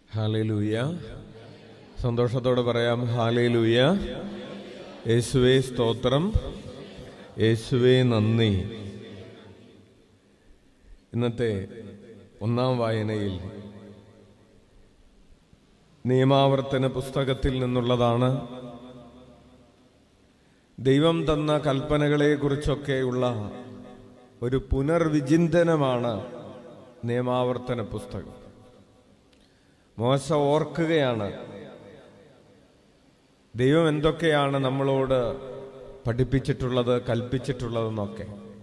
Hallelujah സന്തോഷത്തോടെ പറയാം hallelujah യേശുവേ സ്തോത്രം യേശുവേ നന്ദി ഇന്നത്തെ ഒന്നാം വായനയിൽ നിയമാവർത്തന പുസ്തകത്തിൽ നിന്നുള്ളതാണ് ദൈവം തന്ന കൽപ്പനകളെക്കുറിച്ചൊക്കെയുള്ള ഒരു പുനർവിചിന്തനമാണ് നിയമാവർത്തന പുസ്തകം മോശ ഓർക്കുകയാണ് ദൈവം എന്തൊക്കെയാണ് നമ്മളോട് പഠിപ്പിച്ചിട്ടുള്ളത് കൽപ്പിച്ചിട്ടുള്ളതെന്നൊക്കെ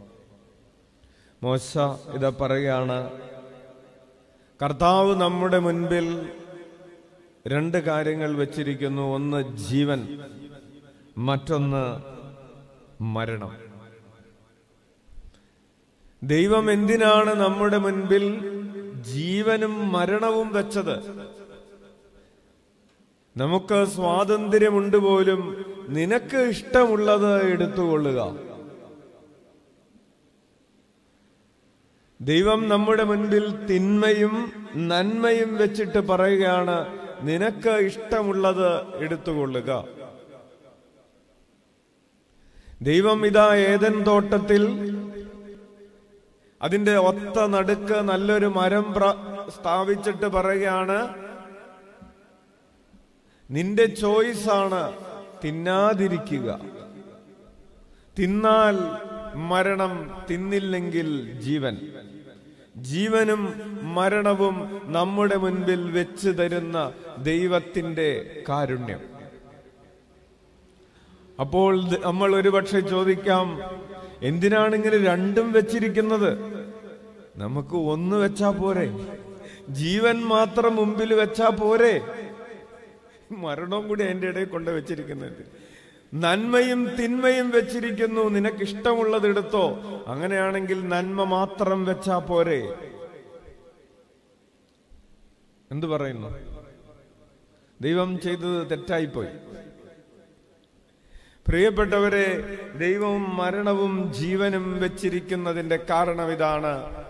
മോശ ഇത് പറയുകയാണ് കർത്താവ് നമ്മുടെ മുൻപിൽ രണ്ട് കാര്യങ്ങൾ വെച്ചിരിക്കുന്നു ഒന്ന് ജീവൻ മറ്റൊന്ന് മരണം ദൈവം എന്തിനാണ് നമ്മുടെ മുൻപിൽ ജീവനും മരണവും വെച്ചത് നമുക്ക് സ്വാതന്ത്ര്യമുണ്ട് പോലും നിനക്ക് ഇഷ്ടമുള്ളത് എടുത്തുകൊള്ളുക ദൈവം നമ്മുടെ മുൻപിൽ തിന്മയും നന്മയും വെച്ചിട്ട് പറയുകയാണ് നിനക്ക് ഇഷ്ടമുള്ളത് എടുത്തുകൊള്ളുക ദൈവം ഇതാ ഏതൻ തോട്ടത്തിൽ അതിന്റെ ഒത്ത നടുക്ക് നല്ലൊരു മരം പ്ര- സ്ഥാപിച്ചിട്ട് പറയുകയാണ് നിന്റെ ചോയ്സ് ആണ് തിന്നാതിരിക്കുക തിന്നാൽ മരണം തിന്നില്ലെങ്കിൽ ജീവൻ ജീവനും മരണവും നമ്മുടെ മുൻപിൽ വെച്ച് തരുന്ന ദൈവത്തിന്റെ കാരുണ്യം അപ്പോൾ ദ- നമ്മൾ ഒരുപക്ഷെ ചോദിക്കാം എന്തിനാണ് ഇങ്ങനെ രണ്ടും വെച്ചിരിക്കുന്നത് നമുക്ക് ഒന്ന് വെച്ചാ പോരെ ജീവൻ മാത്രം മുമ്പിൽ വെച്ചാ പോരെ മരണവും കൂടി അതിന്റെ ഇടയിൽ കൊണ്ട് വെച്ചിരിക്കുന്നത് നന്മയും തിന്മയും വെച്ചിരിക്കുന്നു നിനക്ക് ഇഷ്ടമുള്ളത് എടുത്തോ അങ്ങനെയാണെങ്കിൽ നന്മ മാത്രം വെച്ചാ പോരെ എന്തു പറയുന്നു ദൈവം ചെയ്തത് തെറ്റായിപ്പോയി പ്രിയപ്പെട്ടവരെ ദൈവവും മരണവും ജീവനും വെച്ചിരിക്കുന്നതിന്റെ കാരണം ഇതാണ്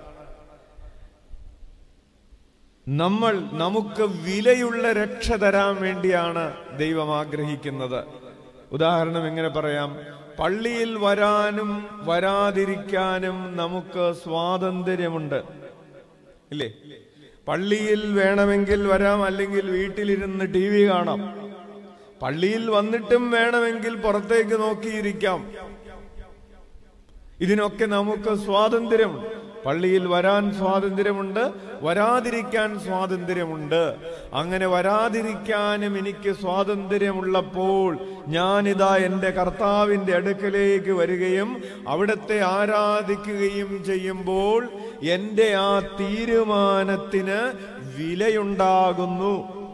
നമ്മൾ നമുക്ക് വിലയുള്ള രക്ഷ തരാൻ വേണ്ടിയാണ് ദൈവം ആഗ്രഹിക്കുന്നത് ഉദാഹരണം എങ്ങനെ പറയാം പള്ളിയിൽ വരാനും വരാതിരിക്കാനും നമുക്ക് സ്വാതന്ത്ര്യമുണ്ട് ഇല്ലേ പള്ളിയിൽ വേണമെങ്കിൽ വരാം അല്ലെങ്കിൽ വീട്ടിലിരുന്ന് ടി വി കാണാം പള്ളിയിൽ വന്നിട്ടും വേണമെങ്കിൽ പുറത്തേക്ക് നോക്കിയിരിക്കാം ഇതിനൊക്കെ നമുക്ക് സ്വാതന്ത്ര്യം പള്ളിയിൽ വരാൻ സ്വാതന്ത്ര്യമുണ്ട് വരാതിരിക്കാൻ സ്വാതന്ത്ര്യമുണ്ട് അങ്ങനെ വരാതിരിക്കാനും എനിക്ക് സ്വാതന്ത്ര്യമുള്ളപ്പോൾ ഞാനിതാ എൻ്റെ കർത്താവിൻ്റെ അടുക്കലേക്ക് വരികയും അവിടത്തെ ആരാധിക്കുകയും ചെയ്യുമ്പോൾ എൻ്റെ ആ തീരുമാനത്തിന് വിലയുണ്ടാകുന്നു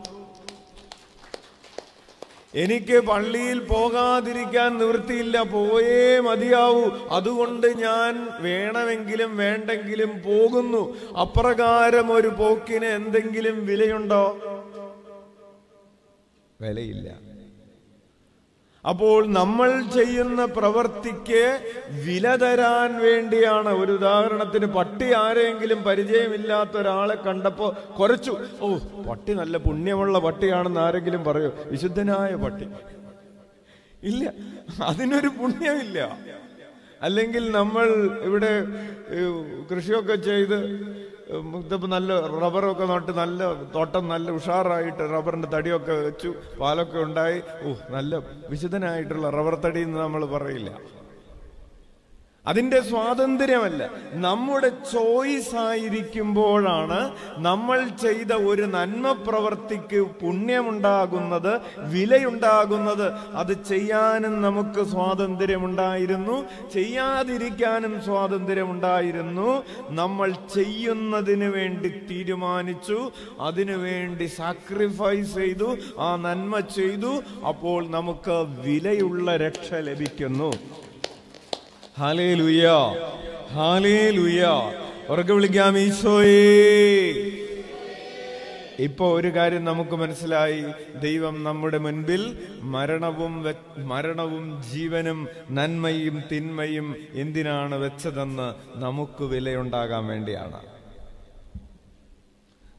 എനിക്ക് പള്ളിയിൽ പോകാതിരിക്കാൻ നിവൃത്തിയില്ല പോയേ മതിയാവൂ അതുകൊണ്ട് ഞാൻ വേണമെങ്കിലും വേണ്ടെങ്കിലും പോകുന്നു അപ്രകാരം ഒരു പോക്കിന് എന്തെങ്കിലും വിലയുണ്ടോ വിലയില്ല അപ്പോൾ നമ്മൾ ചെയ്യുന്ന പ്രവൃത്തിക്ക് വില തരാൻ വേണ്ടിയാണ് ഒരു ഉദാഹരണത്തിന് പട്ടി ആരെങ്കിലും പരിചയമില്ലാത്ത ഒരാളെ കണ്ടപ്പോ കുറച്ചു ഓ പട്ടി നല്ല പുണ്യമുള്ള പട്ടിയാണെന്ന് ആരെങ്കിലും പറയോ വിശുദ്ധനായ പട്ടി ഇല്ല അതിനൊരു പുണ്യമില്ല അല്ലെങ്കിൽ നമ്മൾ ഇവിടെ ഏഹ്, കൃഷിയൊക്കെ ചെയ്ത് ഉം, ഇതിപ്പോ നല്ല റബ്ബറൊക്കെ നട്ട് നല്ല തോട്ടം നല്ല ഉഷാറായിട്ട് റബ്ബറിന്റെ തടിയൊക്കെ വെച്ചു പാലൊക്കെ ഉണ്ടായി ഓ നല്ല വിശുദ്ധനായിട്ടുള്ള റബ്ബർ തടി എന്ന് നമ്മൾ പറയില്ല അതിന്റെ സ്വാതന്ത്ര്യമല്ല നമ്മുടെ ചോയ്സ് ആയിരിക്കുമ്പോഴാണ് നമ്മൾ ചെയ്ത ഒരു നന്മ പ്രവർത്തിക്ക് പുണ്യമുണ്ടാകുന്നത് വിലയുണ്ടാകുന്നത് അത് ചെയ്യാനും നമുക്ക് സ്വാതന്ത്ര്യമുണ്ടായിരുന്നു ചെയ്യാതിരിക്കാനും സ്വാതന്ത്ര്യമുണ്ടായിരുന്നു നമ്മൾ ചെയ്യുന്നതിന് വേണ്ടി തീരുമാനിച്ചു അതിനു വേണ്ടി സാക്രിഫൈസ് ചെയ്തു ആ നന്മ ചെയ്തു അപ്പോൾ നമുക്ക് വിലയുള്ള രക്ഷ ലഭിക്കുന്നു ഹാലേ ലുയ ഹാലേ ലുയ ഉറക്കെ വിളിക്കാം ഈശോയേ ഇപ്പൊ ഒരു കാര്യം നമുക്ക് മനസ്സിലായി ദൈവം നമ്മുടെ മുൻപിൽ മരണവും വെ- മരണവും ജീവനും നന്മയും തിന്മയും എന്തിനാണ് വെച്ചതെന്ന് നമുക്ക് വിലയുണ്ടാകാൻ വേണ്ടിയാണ്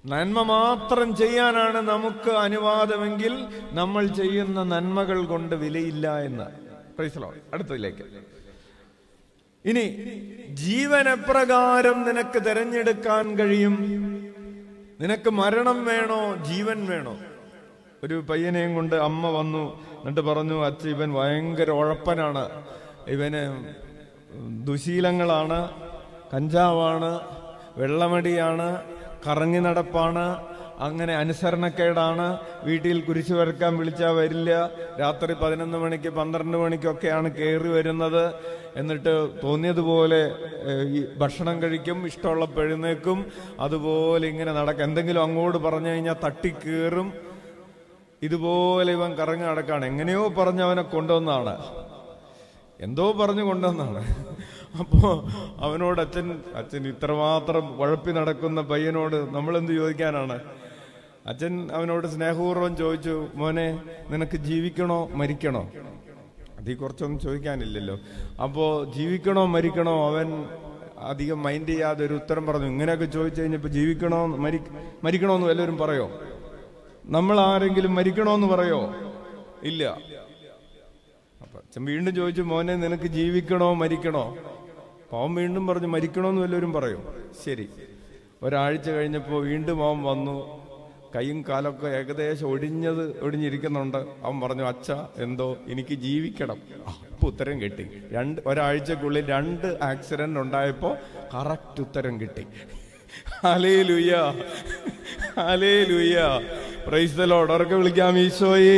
നന്മ മാത്രം ചെയ്യാനാണ് നമുക്ക് അനുവാദമെങ്കിൽ നമ്മൾ ചെയ്യുന്ന നന്മകൾ കൊണ്ട് വിലയില്ല എന്ന് Praise the Lord. അടുത്തതിലേക്ക് ഇനി ജീവൻ എപ്രകാരം നിനക്ക് തിരഞ്ഞെടുക്കാൻ കഴിയും നിനക്ക് മരണം വേണോ ജീവൻ വേണോ ഒരു പയ്യനെയും കൊണ്ട് അമ്മ വന്നു എന്നിട്ട് പറഞ്ഞു അച്ഛ ഇവൻ ഭയങ്കര ഉഴപ്പനാണ് ഇവന് ദുശീലങ്ങളാണ് കഞ്ചാവാണ് വെള്ളമടിയാണ് കറങ്ങി നടപ്പാണ് അങ്ങനെ അനുസരണക്കേടാണ് വീട്ടിൽ കുരിശു വരക്കാൻ വിളിച്ചാൽ വരില്ല രാത്രി പതിനൊന്ന് മണിക്ക് പന്ത്രണ്ട് മണിക്കൊക്കെയാണ് കയറി വരുന്നത് എന്നിട്ട് തോന്നിയതുപോലെ ഏഹ്, ഈ ഭക്ഷണം കഴിക്കും ഇഷ്ടമുള്ള എഴുന്നേക്കും അതുപോലെ ഇങ്ങനെ നടക്കും എന്തെങ്കിലും അങ്ങോട്ട് പറഞ്ഞു കഴിഞ്ഞാൽ തട്ടിക്കേറും ഇതുപോലെ ഇവൻ കറങ്ങി നടക്കാണ് എങ്ങനെയോ പറഞ്ഞ് അവനെ കൊണ്ടുവന്നാണ് എന്തോ പറഞ്ഞു കൊണ്ടുവന്നാണ് അപ്പോ അവനോട് അച്ഛൻ അച്ഛൻ ഇത്രമാത്രം ഉഴപ്പി നടക്കുന്ന പയ്യനോട് നമ്മൾ എന്ത് ചോദിക്കാനാണ് അച്ഛൻ അവനോട് സ്നേഹപൂർവ്വം ചോദിച്ചു മോനെ നിനക്ക് ജീവിക്കണോ മരിക്കണോ അതിൽ കുറച്ചൊന്നും ചോദിക്കാനില്ലല്ലോ അപ്പോ ജീവിക്കണോ മരിക്കണോ അവൻ അധികം മൈൻഡ് ചെയ്യാതെ ഒരു ഉത്തരം പറഞ്ഞു ഇങ്ങനെയൊക്കെ ചോദിച്ചു കഴിഞ്ഞപ്പോ ജീവിക്കണോ മരി മരിക്കണോന്ന് വല്ലവരും പറയോ നമ്മൾ ആരെങ്കിലും മരിക്കണോന്ന് പറയോ ഇല്ല അപ്പൊ അച്ഛൻ വീണ്ടും ചോദിച്ചു മോനെ നിനക്ക് ജീവിക്കണോ മരിക്കണോ പാവം വീണ്ടും പറഞ്ഞു മരിക്കണോന്ന് വല്ലവരും പറയും ശരി ഒരാഴ്ച കഴിഞ്ഞപ്പോൾ വീണ്ടും അവൻ വന്നു കൈയും കാലൊക്കെ ഏകദേശം ഒടിഞ്ഞത് ഒടിഞ്ഞിരിക്കുന്നുണ്ട് അവൻ പറഞ്ഞു അച്ഛ എന്തോ എനിക്ക് ജീവിക്കണം ആ, ഇപ്പൊ ഉത്തരം കിട്ടി രണ്ട് ഒരാഴ്ചക്കുള്ളിൽ രണ്ട് ആക്സിഡന്റ് ഉണ്ടായപ്പോ കറക്റ്റ് ഉത്തരം കിട്ടി ഹലേ ലുയ്യ ഹലേ ലുയ്യ പ്രൈസ് ദ ലോർഡ് ഉറക്കെ വിളിക്കാം ഈശോയേ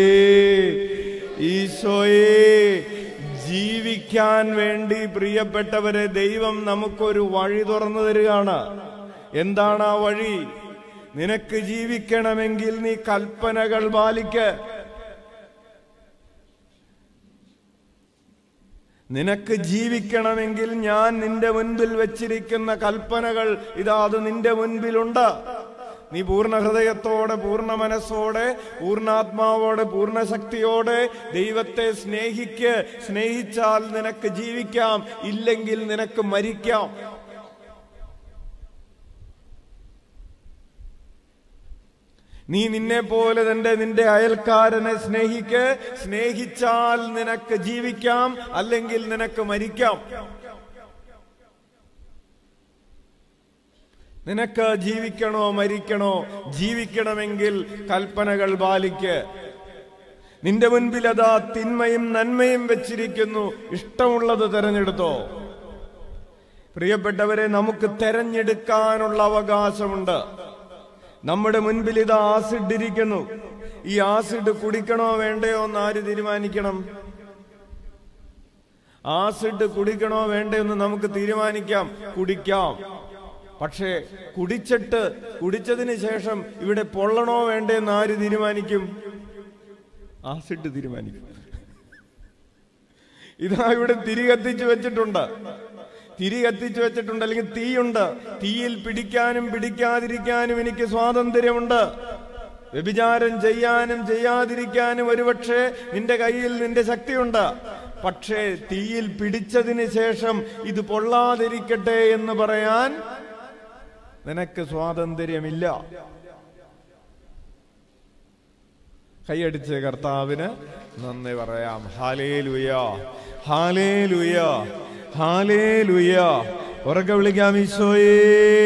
ഈശോയേ ജീവിക്കാൻ വേണ്ടി പ്രിയപ്പെട്ടവരെ ദൈവം നമുക്കൊരു വഴി തുറന്നു തരികയാണ് എന്താണ് ആ വഴി നിനക്ക് ജീവിക്കണമെങ്കിൽ നീ കൽപ്പനകൾ പാലിക്ക് നിനക്ക് ജീവിക്കണമെങ്കിൽ ഞാൻ നിന്റെ മുൻപിൽ വെച്ചിരിക്കുന്ന കൽപ്പനകൾ ഇതാ അത് നിന്റെ മുൻപിലുണ്ട് നീ പൂർണ്ണ ഹൃദയത്തോടെ പൂർണ്ണ മനസ്സോടെ പൂർണ്ണാത്മാവോടെ പൂർണ്ണ ശക്തിയോടെ ദൈവത്തെ സ്നേഹിക്ക് സ്നേഹിച്ചാൽ നിനക്ക് ജീവിക്കാം ഇല്ലെങ്കിൽ നിനക്ക് മരിക്കാം നീ നിന്നെ പോലെ തന്നെ നിന്റെ അയൽക്കാരനെ സ്നേഹിക്ക് സ്നേഹിച്ചാൽ നിനക്ക് ജീവിക്കാം അല്ലെങ്കിൽ നിനക്ക് മരിക്കാം നിനക്ക് ജീവിക്കണോ മരിക്കണോ ജീവിക്കണമെങ്കിൽ കൽപ്പനകൾ പാലിക്ക് നിന്റെ മുൻപിൽ അതാ തിന്മയും നന്മയും വെച്ചിരിക്കുന്നു ഇഷ്ടമുള്ളത് തെരഞ്ഞെടുത്തോ പ്രിയപ്പെട്ടവരെ നമുക്ക് തെരഞ്ഞെടുക്കാനുള്ള അവകാശമുണ്ട് നമ്മുടെ മുൻപിൽ ഇത് ആസിഡ് ഇരിക്കുന്നു ഈ ആസിഡ് കുടിക്കണോ വേണ്ടയോ എന്ന് ആര് തീരുമാനിക്കണം ആസിഡ് കുടിക്കണോ വേണ്ടയോ എന്ന് നമുക്ക് തീരുമാനിക്കാം കുടിക്കാം പക്ഷേ കുടിച്ചിട്ട് കുടിച്ചതിന് ശേഷം ഇവിടെ പൊള്ളണോ വേണ്ടേന്ന് ആര് തീരുമാനിക്കും ആസിഡ് തീരുമാനിക്കും ഇതാ ഇവിടെ തിരി കത്തിച്ച് വെച്ചിട്ടുണ്ട് തിരി കത്തിച്ച് വെച്ചിട്ടുണ്ട് അല്ലെങ്കിൽ തീയുണ്ട് തീയിൽ പിടിക്കാനും പിടിക്കാതിരിക്കാനും എനിക്ക് സ്വാതന്ത്ര്യമുണ്ട് വ്യഭിചാരം ചെയ്യാനും ചെയ്യാതിരിക്കാനും ഒരുപക്ഷെ നിന്റെ കയ്യിൽ നിന്റെ ശക്തിയുണ്ട് പക്ഷേ തീയിൽ പിടിച്ചതിന് ശേഷം ഇത് പൊള്ളാതിരിക്കട്ടെ എന്ന് പറയാൻ നിനക്ക് സ്വാതന്ത്ര്യമില്ല കൈയടിച്ച് കർത്താവിന് നന്ദി പറയാം ഹാലേ ലുയ ഹാലേ ലുയ ഹാലേ ലുയ ഉറക്കെ വിളിക്കാം ഈശോയേ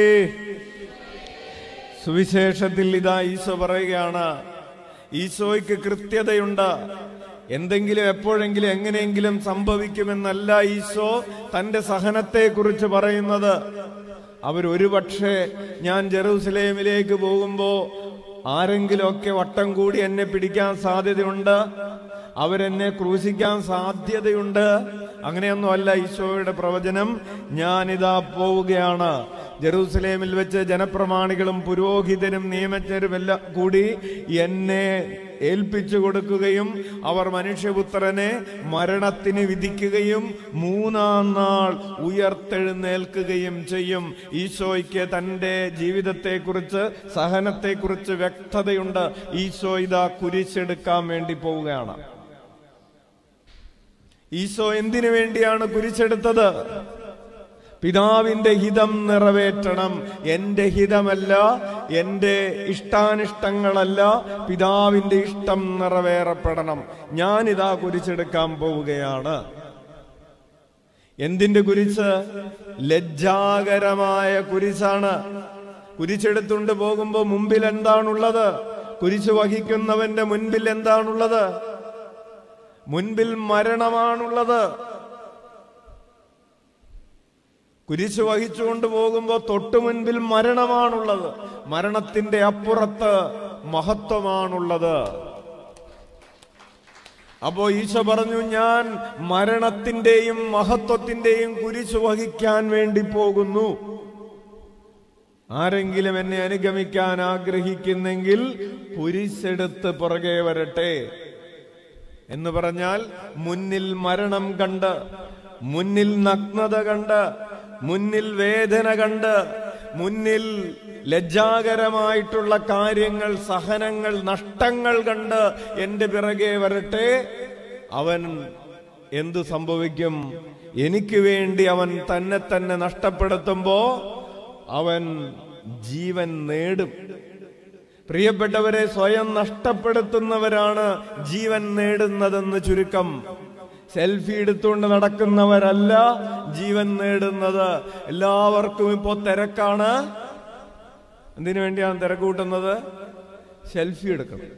സുവിശേഷത്തിൽ ഇതാ ഈശോ പറയുകയാണ് ഈശോയ്ക്ക് കൃത്യതയുണ്ട് എന്തെങ്കിലും എപ്പോഴെങ്കിലും എങ്ങനെയെങ്കിലും സംഭവിക്കുമെന്നല്ല ഈശോ തന്റെ സഹനത്തെ കുറിച്ച് പറയുന്നത് അവരൊരുപക്ഷെ ഞാൻ ജെറൂസലേമിലേക്ക് പോകുമ്പോ ആരെങ്കിലുമൊക്കെ വട്ടം കൂടി എന്നെ പിടിക്കാൻ സാധ്യതയുണ്ട് അവരെന്നെ ക്രൂശിക്കാൻ സാധ്യതയുണ്ട് അങ്ങനെയൊന്നും അല്ല ഈശോയുടെ പ്രവചനം ഞാനിതാ പോവുകയാണ് ജെറൂസലേമിൽ വെച്ച് ജനപ്രമാണികളും പുരോഹിതരും നിയമജ്ഞരും എല്ലാം കൂടി എന്നെ ഏൽപ്പിച്ചു കൊടുക്കുകയും അവർ മനുഷ്യപുത്രനെ മരണത്തിന് വിധിക്കുകയും മൂന്നാം നാൾ ഉയർത്തെഴുന്നേൽക്കുകയും ചെയ്യും ഈശോയ്ക്ക് തന്റെ ജീവിതത്തെക്കുറിച്ച് സഹനത്തെക്കുറിച്ച് വ്യക്തതയുണ്ട് ഈശോ ഇതാ കുരിശെടുക്കാൻ വേണ്ടി പോവുകയാണ് ഈശോ എന്തിനു വേണ്ടിയാണ് കുരിശെടുത്തത് പിതാവിന്റെ ഹിതം നിറവേറ്റണം എന്റെ ഹിതമല്ല എന്റെ ഇഷ്ടാനിഷ്ടങ്ങളല്ല പിതാവിന്റെ ഇഷ്ടം നിറവേറപ്പെടണം ഞാനിതാ കുരിച്ചെടുക്കാൻ പോവുകയാണ് എന്തിന്റെ കുരിശ് ലജ്ജാകരമായ കുരിശാണ് കുരിച്ചെടുത്തുകൊണ്ട് പോകുമ്പോ മുമ്പിൽ എന്താണുള്ളത് കുരിശ് വഹിക്കുന്നവന്റെ മുൻപിൽ എന്താണുള്ളത് മുൻപിൽ മരണമാണുള്ളത് കുരിശ് വഹിച്ചുകൊണ്ട് പോകുമ്പോ തൊട്ടു മുൻപിൽ മരണമാണുള്ളത് മരണത്തിന്റെ അപ്പുറത്ത് മഹത്വമാണുള്ളത് അപ്പോ ഈശോ പറഞ്ഞു ഞാൻ മരണത്തിന്റെയും മഹത്വത്തിന്റെയും കുരിശ് വഹിക്കാൻ വേണ്ടി പോകുന്നു ആരെങ്കിലും എന്നെ അനുഗമിക്കാൻ ആഗ്രഹിക്കുന്നെങ്കിൽ കുരിശെടുത്ത് പുറകെ വരട്ടെ എന്ന് പറഞ്ഞാൽ മുന്നിൽ മരണം കണ്ട് മുന്നിൽ നഗ്നത കണ്ട് മുന്നിൽ വേദന കണ്ട് മുന്നിൽ ലജ്ജാകരമായിട്ടുള്ള കാര്യങ്ങൾ സഹനങ്ങൾ നഷ്ടങ്ങൾ കണ്ട് എന്റെ പിറകെ വരട്ടെ അവൻ എന്തു സംഭവിക്കും എനിക്ക് വേണ്ടി അവൻ തന്നെ തന്നെ നഷ്ടപ്പെടുത്തുമ്പോ അവൻ ജീവൻ നേടും പ്രിയപ്പെട്ടവരെ സ്വയം നഷ്ടപ്പെടുത്തുന്നവരാണ് ജീവൻ നേടുന്നതെന്ന് ചുരുക്കം സെൽഫി എടുത്തുകൊണ്ട് നടക്കുന്നവരല്ല ജീവൻ നേടുന്നത് എല്ലാവർക്കും ഇപ്പോ തിരക്കാണ് എന്തിനു വേണ്ടിയാണ് തിരക്ക് കൂട്ടുന്നത് സെൽഫി എടുക്കണം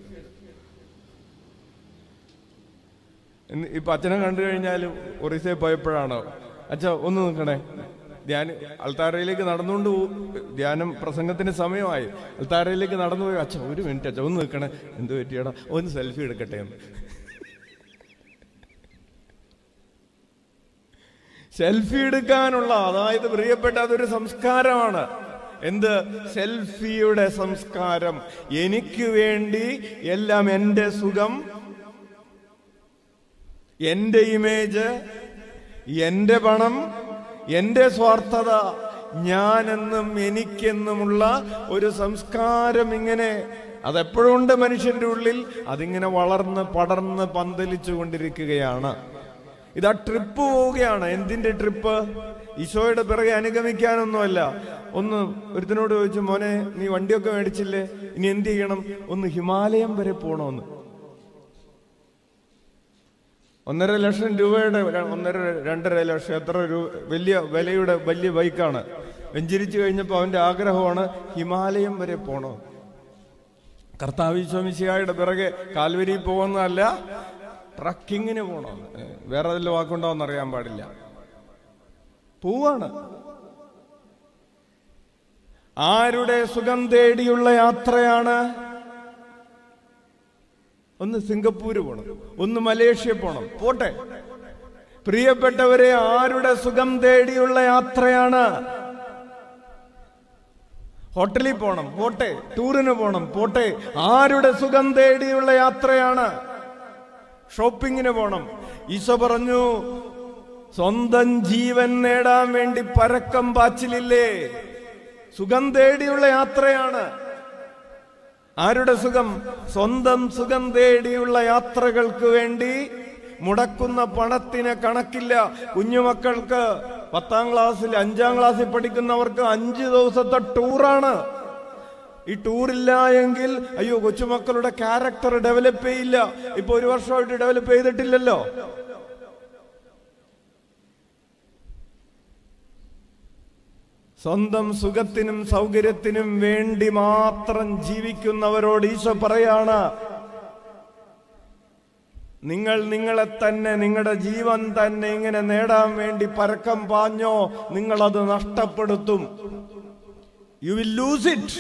ഇന്ന് ഇപ്പൊ അച്ഛനെ കണ്ടു കഴിഞ്ഞാൽ ഒറീസയിൽ പോയപ്പോഴാണ് അച്ഛ ഒന്ന് നിൽക്കണേ ധ്യാനം അൾത്താരയിലേക്ക് നടന്നുകൊണ്ട് പോ- ധ്യാനം പ്രസംഗത്തിന് സമയമായി അൾത്താരയിലേക്ക് നടന്നു പോയി അച്ഛ ഒരു മിനിറ്റ് അച്ഛ ഒന്ന് നിൽക്കണേ എന്ത് പറ്റിയടാ ഒന്ന് സെൽഫി എടുക്കട്ടെ എന്ന് സെൽഫി എടുക്കാനുള്ള അതായത് പ്രിയപ്പെട്ട അതൊരു സംസ്കാരമാണ് എന്ത് സെൽഫിയുടെ സംസ്കാരം എനിക്ക് വേണ്ടി എല്ലാം എന്റെ സുഖം എന്റെ ഇമേജ് എന്റെ പണം എന്റെ സ്വാർത്ഥത ഞാനെന്നും എനിക്കെന്നുമുള്ള ഒരു സംസ്കാരം ഇങ്ങനെ അതെപ്പോഴും ഉണ്ട് മനുഷ്യന്റെ ഉള്ളിൽ അതിങ്ങനെ വളർന്ന് പടർന്ന് പന്തലിച്ചു കൊണ്ടിരിക്കുകയാണ് ഇതാ ട്രിപ്പ് പോവുകയാണ് എന്തിന്റെ ട്രിപ്പ് ഈശോയുടെ പിറകെ അനുഗമിക്കാനൊന്നുമല്ല ഒന്ന് ഒരുത്തിനോട് ചോദിച്ചു മോനെ നീ വണ്ടിയൊക്കെ മേടിച്ചില്ലേ ഇനി എന്ത് ചെയ്യണം ഒന്ന് ഹിമാലയം വരെ പോണോന്ന് ഒന്നര ലക്ഷം രൂപയുടെ ര- ഒന്നര രണ്ടര ലക്ഷം എത്ര രൂപ വലിയ വിലയുടെ വലിയ ബൈക്കാണ് വെഞ്ചരിച്ചു കഴിഞ്ഞപ്പോൾ അവന്റെ ആഗ്രഹമാണ് ഹിമാലയം വരെ പോണോ കർത്താവിശ്വമിശിയായുടെ പിറകെ കാൽവരി പോകുന്നതല്ല ട്രക്കിങ്ങിന് പോണോ ഏ, വേറെ വല്ല വാക്കുണ്ടോന്ന് അറിയാൻ പാടില്ല പോവാണ് ആരുടെ സുഖം തേടിയുള്ള യാത്രയാണ് ഒന്ന് സിംഗപ്പൂര് പോണം ഒന്ന് മലേഷ്യ പോണം പോട്ടെ പ്രിയപ്പെട്ടവരെ ആരുടെ സുഖം തേടിയുള്ള യാത്രയാണ് ഹോട്ടലിൽ പോണം പോട്ടെ ടൂറിന് പോണം പോട്ടെ ആരുടെ സുഖം തേടിയുള്ള യാത്രയാണ് ഷോപ്പിങ്ങിന് പോണം ഈശോ പറഞ്ഞു സ്വന്തം ജീവൻ നേടാൻ വേണ്ടി പരക്കം പാച്ചിലില്ലേ സുഖം തേടിയുള്ള യാത്രയാണ് ആരുടെ സുഖം സ്വന്തം സുഖം തേടിയുള്ള യാത്രകൾക്ക് വേണ്ടി മുടക്കുന്ന പണത്തിന് കണക്കില്ല കുഞ്ഞുമക്കൾക്ക് പത്താം ക്ലാസ്സിൽ അഞ്ചാം ക്ലാസ്സിൽ പഠിക്കുന്നവർക്ക് അഞ്ച് ദിവസത്തെ ടൂറാണ് ഈ ടൂറില്ല എങ്കിൽ അയ്യോ കൊച്ചുമക്കളുടെ ക്യാരക്ടർ ഡെവലപ്പ് ചെയ്യില്ല ഇപ്പൊ ഒരു വർഷമായിട്ട് ഡെവലപ്പ് ചെയ്തിട്ടില്ലല്ലോ സ്വന്തം സുഖത്തിനും സൗകര്യത്തിനും വേണ്ടി മാത്രം ജീവിക്കുന്നവരോട് ഈശോ പറയാണ് നിങ്ങൾ നിങ്ങളെ തന്നെ നിങ്ങളുടെ ജീവൻ തന്നെ ഇങ്ങനെ നേടാൻ വേണ്ടി പരക്കം പാഞ്ഞോ നിങ്ങൾ അത് നഷ്ടപ്പെടുത്തും യു വിൽ ലൂസ് ഇറ്റ്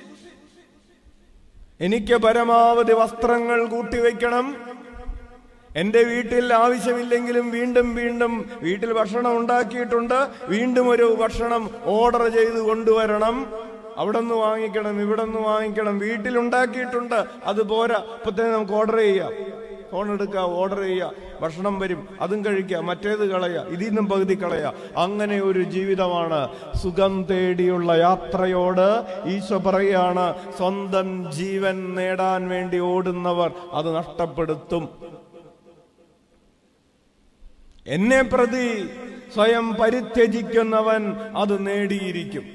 എനിക്ക് പരമാവധി വസ്ത്രങ്ങൾ കൂട്ടിവെക്കണം എന്റെ വീട്ടിൽ ആവശ്യമില്ലെങ്കിലും വീണ്ടും വീണ്ടും വീട്ടിൽ ഭക്ഷണം ഉണ്ടാക്കിയിട്ടുണ്ട് വീണ്ടും ഒരു ഭക്ഷണം ഓർഡർ ചെയ്ത് കൊണ്ടുവരണം അവിടെ നിന്ന് വാങ്ങിക്കണം ഇവിടെ നിന്ന് വാങ്ങിക്കണം വീട്ടിൽ ഉണ്ടാക്കിയിട്ടുണ്ട് അത് പോരാ ഇപ്പൊ തന്നെ നമുക്ക് ഓർഡർ ചെയ്യാം ഫോൺ എടുക്കുക ഓർഡർ ചെയ്യുക ഭക്ഷണം വരും അതും കഴിക്കുക മറ്റേത് കളയുക ഇതിൽ നിന്നും പകുതി കളയുക അങ്ങനെ ഒരു ജീവിതമാണ് സുഖം തേടിയുള്ള യാത്രയോട് ഈശോ പറയുകയാണ് സ്വന്തം ജീവൻ നേടാൻ വേണ്ടി ഓടുന്നവർ അത് നഷ്ടപ്പെടുത്തും എന്നെ പ്രതി സ്വയം പരിത്യജിക്കുന്നവൻ അത് നേടിയിരിക്കും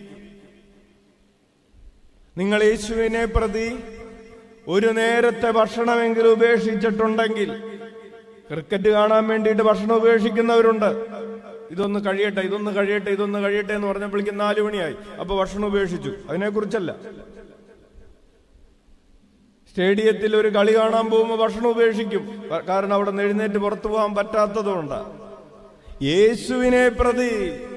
നിങ്ങൾ യേശുവിനെ പ്രതി ഒരു നേരത്തെ ഭക്ഷണമെങ്കിലും ഉപേക്ഷിച്ചിട്ടുണ്ടെങ്കിൽ ക്രിക്കറ്റ് കാണാൻ വേണ്ടിയിട്ട് ഭക്ഷണം ഉപേക്ഷിക്കുന്നവരുണ്ട് ഇതൊന്ന് കഴിയട്ടെ ഇതൊന്ന് കഴിയട്ടെ ഇതൊന്ന് കഴിയട്ടെ എന്ന് പറഞ്ഞപ്പോഴേക്കും നാലു മണിയായി അപ്പൊ ഭക്ഷണം ഉപേക്ഷിച്ചു അതിനെക്കുറിച്ചല്ല സ്റ്റേഡിയത്തിൽ ഒരു കളി കാണാൻ പോകുമ്പോൾ ഭക്ഷണം ഉപേക്ഷിക്കും ക- കാരണം അവിടെ നിന്ന് എഴുന്നേറ്റ് പുറത്തു പോകാൻ പറ്റാത്തതുകൊണ്ട് യേശുവിനെ പ്രതി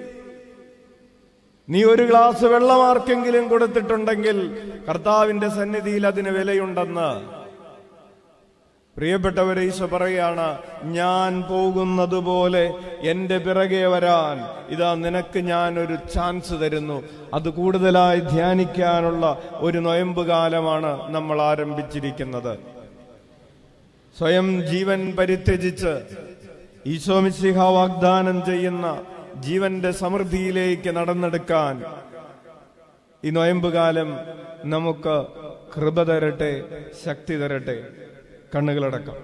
നീ ഒരു ഗ്ലാസ് വെള്ളം ആർക്കെങ്കിലും കൊടുത്തിട്ടുണ്ടെങ്കിൽ കർത്താവിന്റെ സന്നിധിയിൽ അതിന് വിലയുണ്ടെന്ന് പ്രിയപ്പെട്ടവരെ ഈശോ പറയാണ് ഞാൻ പോകുന്നത് പോലെ എന്റെ പിറകെ വരാൻ ഇതാ നിനക്ക് ഞാൻ ഒരു ചാൻസ് തരുന്നു അത് കൂടുതലായി ധ്യാനിക്കാനുള്ള ഒരു നൊയമ്പ് കാലമാണ് നമ്മൾ ആരംഭിച്ചിരിക്കുന്നത് സ്വയം ജീവൻ പരിത്യജിച്ച് ഈശോ മിശിഹ വാഗ്ദാനം ചെയ്യുന്ന ജീവന്റെ സമൃദ്ധിയിലേക്ക് നടന്നെടുക്കാൻ ഈ നൊയമ്പ് കാലം നമുക്ക് കൃപ തരട്ടെ ശക്തി തരട്ടെ കണ്ണുകളടക്കം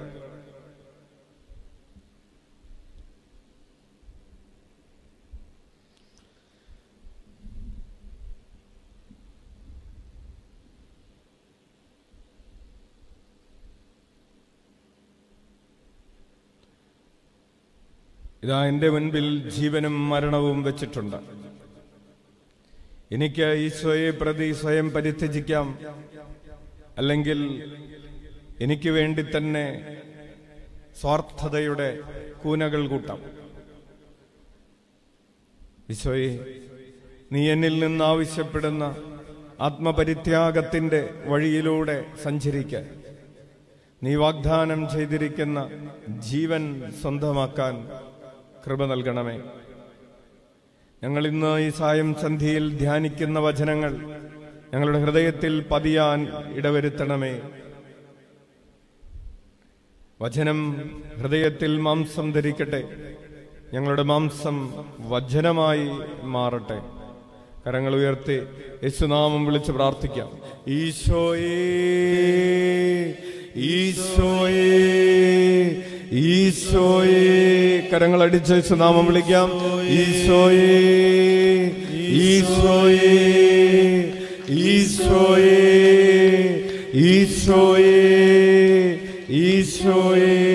ഇതാ എന്റെ മുൻപിൽ ജീവനും മരണവും വെച്ചിട്ടുണ്ട് എനിക്ക് ഈശോയെ പ്രതി സ്വയം പരിത്യജിക്കാം അല്ലെങ്കിൽ എനിക്ക് വേണ്ടി തന്നെ സ്വാർത്ഥതയുടെ കൂനകൾ കൂട്ടാം ഈശോയെ നീ എന്നിൽ നിന്ന് ആവശ്യപ്പെടുന്ന ആത്മപരിത്യാഗത്തിന്റെ വഴിയിലൂടെ സഞ്ചരിക്കാൻ നീ വാഗ്ദാനം ചെയ്തിരിക്കുന്ന ജീവൻ സ്വന്തമാക്കാൻ കൃപ നൽകണമേ ഞങ്ങൾ ഇന്ന് ഈ സായം സന്ധിയിൽ ധ്യാനിക്കുന്ന വചനങ്ങൾ ഞങ്ങളുടെ ഹൃദയത്തിൽ പതിയാൻ ഇടവരുത്തണമേ വചനം ഹൃദയത്തിൽ മാംസം ധരിക്കട്ടെ ഞങ്ങളുടെ മാംസം വചനമായി മാറട്ടെ കരങ്ങൾ ഉയർത്തി യേശുനാമം വിളിച്ച് പ്രാർത്ഥിക്കാം ഈശോയേ ഈശോയേ ഈശോയേ കരങ്ങൾ അടിച്ച് യേശുനാമം വിളിക്കാം ഈശോയേ ഈശോയേ ഈശോയേ ഈശോയേ ഈശോയേ